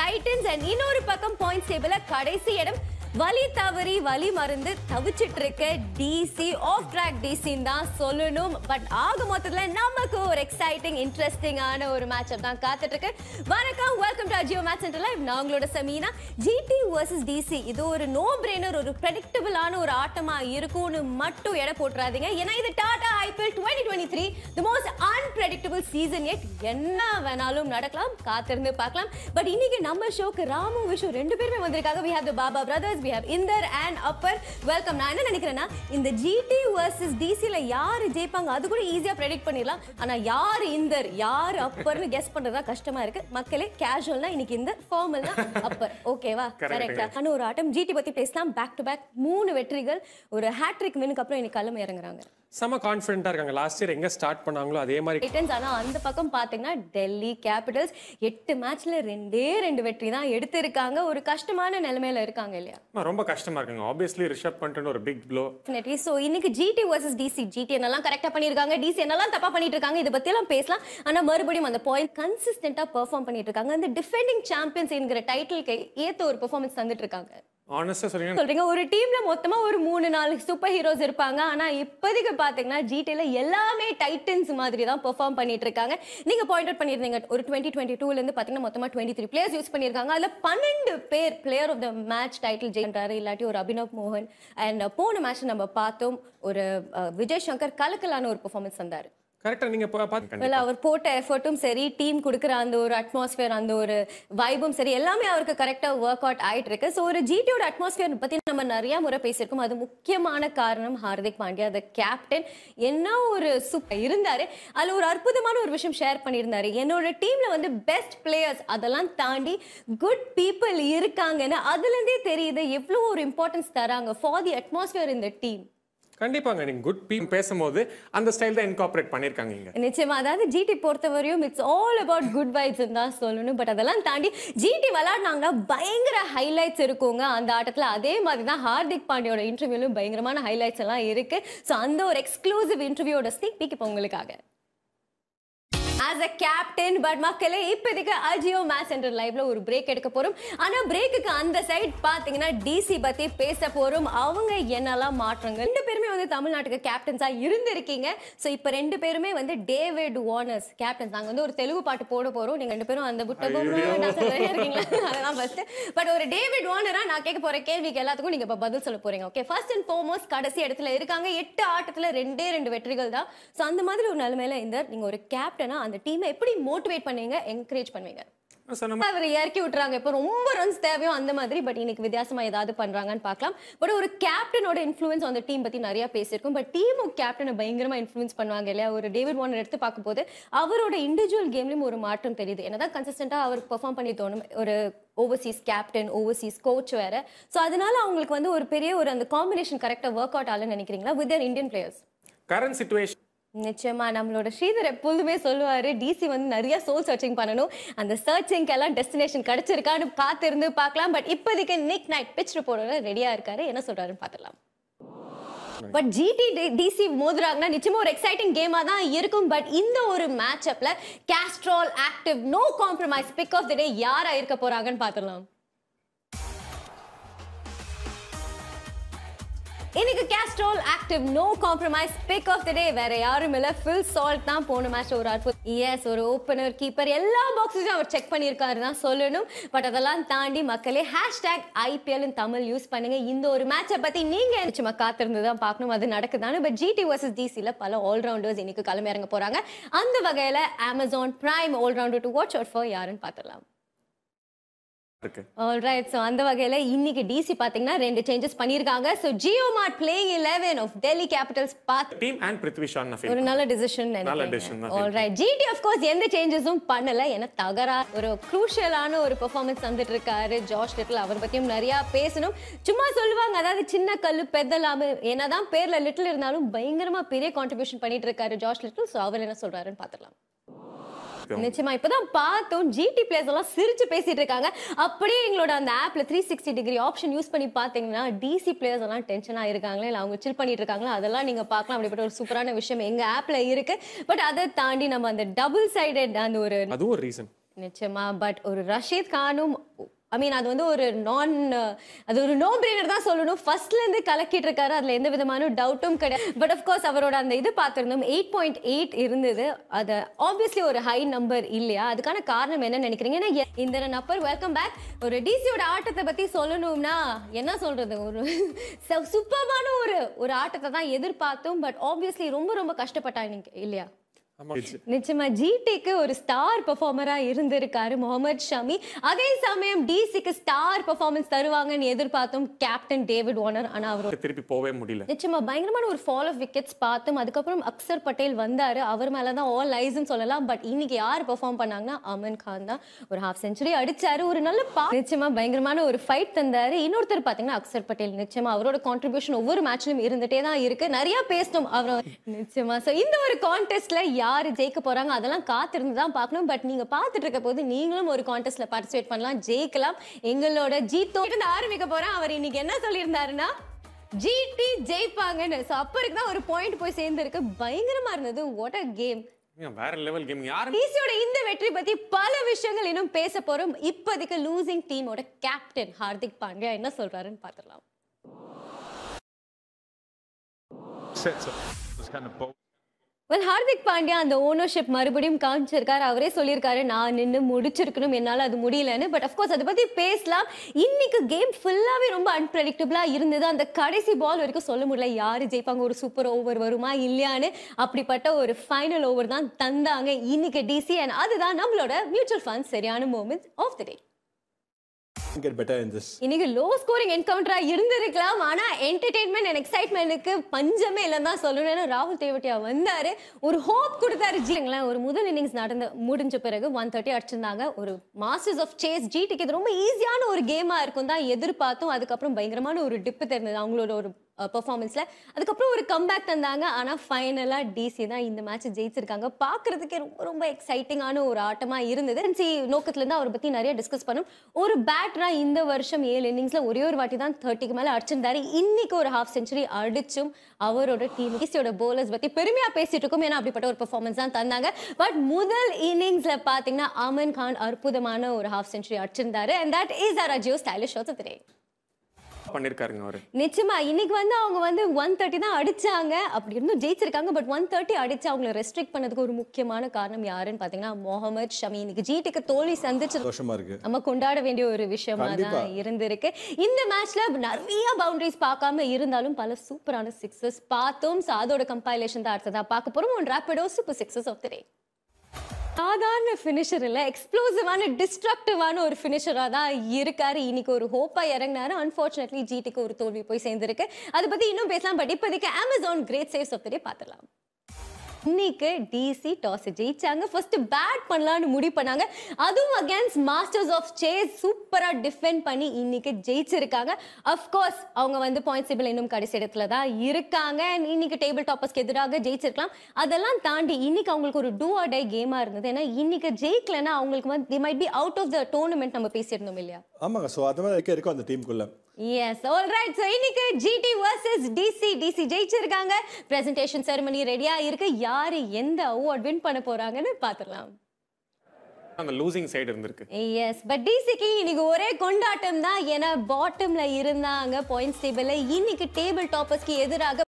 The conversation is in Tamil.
டைட்டன்ஸ் அண்ட் இன்னொரு பக்கம் பாயிண்ட்ஸ் டேபிள்ல கடைசி இடம் வலி தவறி வலி மருந்து தவிச்சிட்டு இருக்க டிசி ஆஃப் ட்ராக் டிசின்னு தான் சொல்லணும் பட் ஆக மொத்தத்துல நமக்கு ஒரு எக்ஸைட்டிங் இன்ட்ரெஸ்டிங்கான ஒரு மேட்ச் தான் காத்துட்டு இருக்கு வணக்கம் welcome to AJIO match centre live நான் உங்களோட சமீனா ஜிடி வர்சஸ் டிசி இது ஒரு நோ பிரெய்னர் ஒரு ப்ரெடிக்டபிளான ஒரு ஆட்டமா இருக்கும்னு மட்டும் எடை போட்டுறாதீங்க ஏன்னா இது Tata IPL twenty twenty three the most unpredictable season எட் என்ன வேணாலும் நடக்கலாம் காத்திருந்து பார்க்கலாம் பட் இன்னைக்கு நம்ம ஷோக்கு ராமு விஷு ரெண்டு பேருமே வந்திருக்காங்க we have the Baba brothers we have இந்தர் அண்ட் அப்பர் வெல்கம் நான் என்ன நினைக்கிறேன்னா இந்த ஜிடி வர்சஸ் டிசில யாரு ஜெயிப்பாங்க அது கூட ஈஸியா ப்ரெடிக்ட் பண்ணிடலாம் ஆனா யார் இந்தர் யார் அப்பர்னு கெஸ் பண்றதா கஷ்டமா இருக்கு மக்களே கேஷுவல்னா இன்னைக்கு இந்த ஃபார்மல் அப்பர் ஓகேவா கரெக்டா ஆனா ஒரு ஆட்டம் ஜிடி பத்தி பேசலாம் பேக் டு பேக் மூணு வெற்றிகள் ஒரு ஹேட்ரிக் வினுக்கு அப்புறம் இன்னைக்கு களம் இறங்குறாங்க செம கான்ஃபிடென்ட்டா இருக்காங்க லாஸ்ட் இயர் எங்க ஸ்டார்ட் பண்ணாங்களோ அதே மாதிரி டைட்டன்ஸ் ஆனா அந்த பக்கம் பாத்தீங்கன்னா டெல்லி கேபிட்டல்ஸ் எட்டு மேட்ச்ல ரெண்டே ரெண்டு வெற்றி தான் எடுத்திருக்காங்க ஒரு கஷ்டமான நிலைமையில இருக்காங்க இல்லையா ஆமா, ரொம்ப கஷ்டமா இருக்குங்க ஆப்வியஸ்லி ரிஷப் பண்ணிட்டு ஒரு பிக் ப்ளோ டெஃபினெட்லி ஸோ இன்னைக்கு ஜிடி வர்சஸ் டிசி ஜிடி என்னெல்லாம் கரெக்டாக பண்ணியிருக்காங்க டிசி என்னெல்லாம் தப்பா பண்ணிட்டு இருக்காங்க இதை பற்றியெல்லாம் பேசலாம் ஆனால் மறுபடியும் அந்த பாயிண்ட் கன்சிஸ்டண்டாக பெர்ஃபார்ம் பண்ணிட்டு இருக்காங்க அந்த டிஃபெண்டிங் சாம்பியன்ஸ் என்கிற டைட்டிலுக்கு ஏற்ற ஒரு பெர்ஃபார்மன்ஸ் தந்துட்டு இருக்காங்க ஆனஸ்டா சொல்றீங்க சொல்றீங்க ஒரு டீம்ல மொத்தமா ஒரு மூணு நாலு சூப்பர் ஹீரோஸ் இருப்பாங்க ஆனா இப்போதைக்கு பாத்தீங்கன்னா ஜிடில எல்லாமே டைட்டன்ஸ் மாதிரி தான் பெர்ஃபார்ம் பண்ணிட்டு இருக்காங்க நீங்க பாயிண்ட் அவுட் பண்ணிருந்தீங்க ஒரு டுவெண்ட்டி டுவெண்ட்டி டூல இருந்து பாத்தீங்கன்னா மொத்தமா டுவெண்ட்டி த்ரீ பிளேயர்ஸ் யூஸ் பண்ணிருக்காங்க அதுல பன்னெண்டு பேர் player of the match title ஜெயின்றாரு இல்லாட்டி ஒரு அபினவ் மோகன் அண்ட் போன மேட்ச் நம்ம பார்த்தோம் ஒரு அஹ், விஜய் சங்கர் கலக்கலான ஒரு பெர்ஃபார்மன்ஸ் தந்தாரு கரெக்டா நீங்க பா- பாத்து well அவர் போட்ட எஃபர்ட்டும் சரி டீம் கொடுக்குற அந்த ஒரு அட்மாஸ்பியர் அந்த ஒரு வைபும் சரி எல்லாமே அவருக்கு கரெக்டாக ஒர்க் அவுட் ஆயிட்டு இருக்கு ஸோ ஒரு ஜிடியோட அட்மாஸ்பியர் பத்தி நம்ம நிறைய முறை பேசியிருக்கோம் அது முக்கியமான காரணம் ஹார்திக் பாண்டியா அந்த கேப்டன் என்ன ஒரு சூப்பர் இருந்தாரு அதுல ஒரு அற்புதமான ஒரு விஷயம் ஷேர் பண்ணியிருந்தாரு என்னோட டீம்ல வந்து பெஸ்ட் பிளேயர்ஸ் அதெல்லாம் தாண்டி குட் பீப்புள் இருக்காங்கன்னு அதுல இருந்தே தெரியுது எவ்வளோ ஒரு இம்பார்ட்டன்ஸ் தராங்க ஃபார் தி அட்மாஸ்பியர் இந்த டீம் கண்டிப்பாங்க நீங்க குட் பீம் பேசும்போது அந்த ஸ்டைல் தான் இன்கார்பரேட் பண்ணிருக்காங்க இங்க நிச்சயமா அதாவது ஜிடி பொறுத்தவரையும் it's all about good vibes தான் சொல்லணும் பட் அதெல்லாம் தாண்டி ஜிடி விளையாடினாங்கன்னா பயங்கர ஹைலைட்ஸ் இருக்குங்க அந்த ஆட்டத்துல அதே மாதிரி தான் ஹார்திக் பாண்டியோட இன்டர்வியூலும் பயங்கரமான ஹைலைட்ஸ் எல்லாம் இருக்கு ஸோ அந்த ஒரு எக்ஸ்க்ளூசிவ் இன்டர்வியூட ஸ்னீக் பீக் இப்போ உங்களுக்காக ஆஸ் அ கேப்டன் பட் மக்களே இப்போதைக்கு அஜியோ மேட்ச் சென்டர் லைவ்ல ஒரு பிரேக் எடுக்க போறோம் ஆனா பிரேக்குக்கு அந்த சைடு பாத்தீங்கன்னா டிசி பத்தி பேச போறோம் அவங்க என்னெல்லாம் மாற்றங்க ரெண்டு பேருமே வந்து தமிழ்நாட்டுக்கு கேப்டன்ஸா இருந்திருக்கீங்க சோ இப்போ ரெண்டு பேருமே வந்து டேவிட் வார்னர்ஸ் கேப்டன்ஸ் நாங்க வந்து ஒரு தெலுங்கு பாட்டு போட போறோம் நீங்க ரெண்டு பேரும் அந்த புட்டகம் இருக்கீங்களா அதெல்லாம் ஃபர்ஸ்ட் பட் ஒரு டேவிட் வார்னரா நான் கேட்க போற கேள்விக்கு எல்லாத்துக்கும் நீங்க இப்ப பதில் சொல்ல போறீங்க ஓகே ஃபர்ஸ்ட் அண்ட் foremost கடைசி இடத்துல இருக்காங்க எட்டு ஆட்டத்துல ரெண்டே ரெண்டு வெற்றிகள் தான் சோ அந்த மாதிரி ஒரு நிலைமையில இந்த நீங்க ஒரு கேப்டனா அந்த டீமை எப்படி மோட்டிவேட் பண்ணுவீங்க என்கரேஜ் பண்ணுவீங்க சொன்ன அவர் இறக்கி விட்டுறாங்க இப்போ ரொம்ப ரன்ஸ் தேவையோ அந்த மாதிரி பட் இன்னைக்கு வித்தியாசமா ஏதாவது பண்றாங்கன்னு பார்க்கலாம் பட் ஒரு கேப்டனோட இன்ஃப்ளூயன்ஸ் அந்த டீம் பத்தி நிறைய பேசியிருக்கோம் பட் டீமும் கேப்டனை பயங்கரமா இன்ஃப்ளூயன்ஸ் பண்ணுவாங்க இல்லையா ஒரு டேவிட் வார்னர் எடுத்து பார்க்கும்போது அவரோட இண்டிவிஜுவல் கேம்லயும் ஒரு மாற்றம் தெரியுது என்னதான் கன்சிஸ்டண்டா அவர் பெர்ஃபார்ம் பண்ணி தோணும் ஒரு ஓவர்சீஸ் கேப்டன் ஓவர்சீஸ் கோச் வேற ஸோ அதனால அவங்களுக்கு வந்து ஒரு பெரிய ஒரு அந்த காம்பினேஷன் கரெக்டாக ஒர்க் அவுட் ஆகலன்னு நினைக்கிறீங்களா with Indian players current situation நிச்சயமா நம்மளோட ஸ்ரீதர் எப்பொழுதுமே சொல்லுவாரு டிசி வந்து நிறைய சோல் சர்ச்சிங் பண்ணணும் அந்த சர்ச்சிங்க்கு எல்லாம் டெஸ்டினேஷன் கிடைச்சிருக்கான்னு காத்திருந்து பார்க்கலாம் பட் இப்போதைக்கு நிக் நைட் பிச் ரிப்போர்ட்டோட ரெடியா இருக்காரு என்ன சொல்றாருன்னு பார்த்துலாம் பட் ஜிடி டிசி மோதுறாங்கன்னா நிச்சயமா ஒரு எக்ஸைட்டிங் கேமா தான் இருக்கும் பட் இந்த ஒரு மேட்ச் அப்ல Castrol active no compromise pick of the day யாரா இருக்க போறாங்கன்னு பார்த்துடலாம் இன்னைக்கு Castrol active no compromise pick of the day வேற யாரும் இல்ல ஃபுல் சால்ட் தான் போன மேட்ச் ஒரு அற்புதம் எஸ் ஒரு ஓப்பனர் கீப்பர் எல்லா பாக்ஸஸையும் அவர் செக் பண்ணியிருக்காரு தான் சொல்லணும் பட் அதெல்லாம் தாண்டி மக்களே ஹேஷ்டேக் ஐபிஎல் தமிழ் யூஸ் பண்ணுங்க இந்த ஒரு மேட்சை பத்தி நீங்க சும்மா காத்திருந்து தான் பார்க்கணும் அது நடக்குதான்னு பட் ஜிடி வர்சஸ் டிசியில் பல ஆல்ரவுண்டர்ஸ் இன்னைக்கு கிளம்பி இறங்க போறாங்க அந்த வகையில Amazon Prime allrounder to watch out for யாருன்னு பார்த்துடலாம் இருக்கு ஆல்ரைட் ஸோ அந்த வகையில் இன்னைக்கு டிசி பார்த்தீங்கன்னா ரெண்டு சேஞ்சஸ் பண்ணியிருக்காங்க so JioMart playing eleven of Delhi capitals பார்த்து டீம் அண்ட் பிருத்வி ஷா நான் ஒரு ஃபீல் நல்ல டிசிஷன் நல்ல decision தான் ஆல்ரைட் ஜிடி ஆஃப் கோர்ஸ் எந்த சேஞ்சஸும் பண்ணல ஏன்னா தகரா ஒரு குரூஷியலான ஒரு பெர்ஃபார்மன்ஸ் தந்துட்டு இருக்காரு ஜார்ஜ் லிட்டில் அவர் பத்தியும் நிறைய பேசணும் சும்மா சொல்லுவாங்க அதாவது சின்ன கல்லு பெத்தலாம என்னதான் பேர்ல லிட்டில் இருந்தாலும் பயங்கரமா பெரிய கான்ட்ரிபியூஷன் பண்ணிட்டு இருக்காரு ஜார்ஜ் லிட்டில் ஸோ அவர் என்ன சொல்றாருன்னு பார்த்துடலாம் நிச்சயமா இப்பதான் பார்த்தோம் ஜிடி பிளேயர்ஸ் எல்லாம் சிரிச்சு பேசிட்டு இருக்காங்க அப்படியே எங்களோட அந்த ஆப்ல three sixty degree option use பண்ணி பாத்தீங்கன்னா டிசி பிளேயர்ஸ் எல்லாம் டென்ஷனா இருக்காங்களா இல்ல அவங்க சில் பண்ணிட்டு இருக்காங்களா அதெல்லாம் நீங்க பார்க்கலாம் அப்படிப்பட்ட ஒரு சூப்பரான விஷயம் எங்க ஆப்ல இருக்கு பட் அதை தாண்டி நம்ம அந்த டபுள் சைடட் அந்த ஒரு அதுவும் ஒரு ரீசன் நிச்சயமா பட் ஒரு ரஷீத் கானும் ஐ மீன் அது வந்து ஒரு நான் அது ஒரு நோ பிரெயினர் தான் சொல்லணும் ஃபர்ஸ்ட்ல இருந்து கலக்கிட்டு இருக்காரு அதுல எந்த விதமான டவுட்டும் கிடையாது பட் கோர்ஸ் அவரோட அந்த இது பார்த்திருந்தோம் எயிட் பாயிண்ட் எயிட் இருந்தது அது ஆப்வியஸ்லி ஒரு ஹை நம்பர் இல்லையா அதுக்கான காரணம் என்ன நினைக்கிறீங்க ஏன்னா எ- இந்த நப்பர் வெல்கம் பேக் ஒரு டிசியோட ஆட்டத்தை பத்தி சொல்லணும்னா என்ன சொல்றது ஒரு சூப்பரான ஒரு ஒரு ஆட்டத்தை தான் எதிர்பார்த்தோம் பட் ஆப்வியஸ்லி ரொம்ப ரொம்ப கஷ்டப்பட்டாங்க இல்லையா ஆமா நிச்சயமா ஜிடிக்கு ஒரு ஸ்டார் பெர்ஃபார்மரா இருந்திருக்காரு முகமது ஷமி அதே சமயம் டிசிக்கு ஸ்டார் பெர்ஃபார்மன்ஸ் தருவாங்கன்னு எதிர்பார்த்தோம் கேப்டன் டேவிட் வார்னர் ஆனா அவர் திருப்பி போகவே முடியல நிச்சயமா பயங்கரமான ஒரு ஃபால் ஆஃப் விக்கெட்ஸ் பார்த்தோம் அதுக்கப்புறம் அக்சர் பட்டேல் வந்தாரு அவர் மேல தான் ஆல் லைஸ்னு சொல்லலாம் பட் இன்னைக்கு யார் பெர்ஃபார்ம் பண்ணாங்கன்னா அமன் கான் தான் ஒரு ஹாஃப் செஞ்சுரி அடிச்சாரு ஒரு நல்ல பா நிச்சயமா பயங்கரமான ஒரு ஃபைட் தந்தாரு இன்னொருத்தர் பாத்தீங்கன்னா அக்சர் பட்டேல் நிச்சயமா அவரோட கான்ட்ரிபியூஷன் ஒவ்வொரு மேட்ச்லயும் இருந்துட்டே தான் இருக்கு நிறைய பேசணும் அவர் நிச்சயமா சோ இந்த ஒரு கான்டெஸ்ட்ல யாரு ஜெயிக்க போறாங்க அதெல்லாம் காத்திருந்து தான் பார்க்கணும் பட் நீங்க பார்த்துட்டு இருக்க போது நீங்களும் ஒரு கான்டெஸ்ட்ல பார்ட்டிசிபேட் பண்ணலாம் ஜெயிக்கலாம் எங்களோட ஜீத்தோ இருந்து ஆரம்பிக்க போறேன் அவர் இன்னைக்கு என்ன சொல்லியிருந்தாருன்னா ஜிடி ஜெயிப்பாங்கன்னு ஸோ அப்போ இருக்கு தான் ஒரு பாயிண்ட் போய் சேர்ந்துருக்கு பயங்கரமா இருந்தது வாட் அ கேம் ஏன் வேற லெவல் கேம் யாரும் டிசியோட இந்த வெற்றி பத்தி பல விஷயங்கள் இன்னும் பேச போறோம் இப்போதைக்கு லூசிங் டீமோட கேப்டன் ஹார்திக் பாண்டியா என்ன சொல்றாருன்னு பார்த்துடலாம் sets up was kind of bold. Well Hardik Pandya அந்த ஓனர்ஷிப் மறுபடியும் காமிச்சிருக்காரு அவரே சொல்லியிருக்காரு நான் நின்று முடிச்சிருக்கணும் என்னால் அது முடியலன்னு பட் அஃப்கோர்ஸ் அதை பற்றி பேசலாம் இன்னைக்கு கேம் ஃபுல்லாகவே ரொம்ப அன்பிரடிக்டபிளாக இருந்தது அந்த கடைசி பால் வரைக்கும் சொல்ல முடியல யார் ஜெயிப்பாங்க ஒரு சூப்பர் ஓவர் வருமா இல்லையான்னு அப்படிப்பட்ட ஒரு ஃபைனல் ஓவர் தான் தந்தாங்க இன்னைக்கு டிசி அண்ட் அதுதான் நம்மளோட மியூச்சுவல் ஃபண்ட்ஸ் சரியான moment of the day get better in this. இன்னைக்கு லோ ஸ்கோரிங் என்கவுண்டரா இருந்திருக்கலாம் ஆனா என்டர்டெயின்மெண்ட் அண்ட் எக்ஸைட்மெண்ட்டுக்கு பஞ்சமே இல்லைன்னு தான் சொல்லணும் ஏன்னா ராகுல் தேவட்டியா வந்தாரு ஒரு ஹோப் கொடுத்தாரு ஜிங்களேன் ஒரு முதல் இன்னிங்ஸ் நடந்து முடிஞ்ச பிறகு ஒன் தேர்ட்டி அடிச்சிருந்தாங்க ஒரு மாஸ்டர்ஸ் ஆஃப் சேஸ் ஜிடிக்கு இது ரொம்ப ஈஸியான ஒரு கேமா இருக்கும் தான் எதிர்பார்த்தோம் அதுக்கப்புறம் பயங்கரமான ஒரு டிப்பு தெரிஞ்சது அவங்களோட ஒரு பெர்ஃபார்மன்ஸ்ல அதுக்கப்புறம் ஒரு கம்பேக் தந்தாங்க ஆனா ஃபைனலா டிசி தான் இந்த மேட்ச் ஜெயிச்சிருக்காங்க பார்க்கிறதுக்கே ரொம்ப ரொம்ப எக்ஸைட்டிங்கான ஒரு ஆட்டமா இருந்தது சி நோக்கத்துல இருந்து அவரை பத்தி நிறைய டிஸ்கஸ் பண்ணோம் ஒரு பேட்டரா இந்த வருஷம் ஏழு இன்னிங்ஸ்ல ஒரே ஒரு வாட்டி தான் தேர்ட்டிக்கு மேல அடிச்சிருந்தாரு இன்னைக்கு ஒரு ஹாஃப் செஞ்சுரி அடிச்சும் அவரோட டீம் டிசியோட போலர்ஸ் பத்தி பெருமையா பேசிட்டு இருக்கோம் ஏன்னா அப்படிப்பட்ட ஒரு பெர்ஃபார்மன்ஸ் தான் தந்தாங்க பட் முதல் இன்னிங்ஸ்ல பாத்தீங்கன்னா அமன் கான் அற்புதமான ஒரு ஹாஃப் செஞ்சுரி அடிச்சிருந்தாரு and that is our AJIO stylish of the day பண்ணிருக்காருங்க அவரு நிச்சயமா இன்னைக்கு வந்து அவங்க வந்து ஒன் தேர்ட்டி தான் அடிச்சாங்க அப்படி இருந்தும் ஜெயிச்சிருக்காங்க பட் ஒன் தேர்ட்டி அடிச்சு அவங்கள ரெஸ்ட்ரிக்ட் பண்ணதுக்கு ஒரு முக்கியமான காரணம் யாருன்னு பாத்தீங்கன்னா முகமது ஷமி இன்னைக்கு ஜிடிக்கு தோல்வி சந்திச்சு சந்தோஷமா இருக்கு நம்ம கொண்டாட வேண்டிய ஒரு விஷயமா கண்டிப்பா. தான் இருந்திருக்கு இந்த மேட்ச்ல நிறைய பவுண்டரிஸ் பார்க்காம இருந்தாலும் பல சூப்பரான சிக்ஸஸ் பார்த்தோம் So அதோட கம்பைலேஷன் தான் அடுத்ததா பார்க்க போறோம் one Rapido super sixes of the day சாதாரண ஃபினிஷர் இல்ல எக்ஸ்ப்ளோசிவான டிஸ்ட்ரக்டிவான ஒரு ஃபினிஷரா தான் இருக்காரு இன்னைக்கு ஒரு ஹோப்பா இறங்கினாரு அன்பார்ச்சுனேட்லி ஜிடிக்கு ஒரு தோல்வி போய் சேர்ந்திருக்கு அதை பத்தி இன்னும் பேசலாம் பட் இப்போதைக்கு Amazon great saves of the day பார்த்துடலாம் இன்னைக்கு டிசி டாஸ் ஜெயிச்சாங்க ஃபர்ஸ்ட் பேட் பண்ணலாம்னு முடிவு பண்ணாங்க அதுவும் அகேன்ஸ்ட் மாஸ்டர்ஸ் ஆஃப் சேஸ் சூப்பரா டிஃபெண்ட் பண்ணி இன்னைக்கு ஜெயிச்சிருக்காங்க அஃப்கோர்ஸ் அவங்க வந்து பாயிண்ட் டேபிள் இன்னும் கடைசி இடத்துல தான் இருக்காங்க And இன்னைக்கு டேபிள் டாப்பர்ஸ்க்கு எதிராக ஜெயிச்சிருக்கலாம் அதெல்லாம் தாண்டி இன்னைக்கு அவங்களுக்கு ஒரு டூ ஆர் டை கேமா இருந்தது ஏன்னா இன்னைக்கு ஜெயிக்கலன்னா அவங்களுக்கு வந்து the might be out of the tournament நம்ம பேசியிருந்தோம் இல்லையா ஆமாங்க ஸோ அது மாதிரி இருக்க இருக்கும் அந்த டீமுக்குள்ள எஸ் ஆல் ரைட் ஸோ இன்னைக்கு ஜிடி வர்சஸ் டிசி டிசி ஜெயிச்சிருக்காங்க பிரசன்டேஷன் செரமனி ரெடியா இருக்கு யாரு எந்த அவார்ட் வின் பண்ண போறாங்கன்னு பார்த்துடலாம் அந்த லூசிங் சைடு இருந்திருக்கு எஸ் பட் டிசிக்கு இன்னைக்கு ஒரே கொண்டாட்டம் தான் ஏன்னா பாட்டம்ல இருந்தாங்க பாயிண்ட்ஸ் டேபிள்ல இன்னைக்கு டேபிள் டாப்பர்ஸ்க்கு எதிராக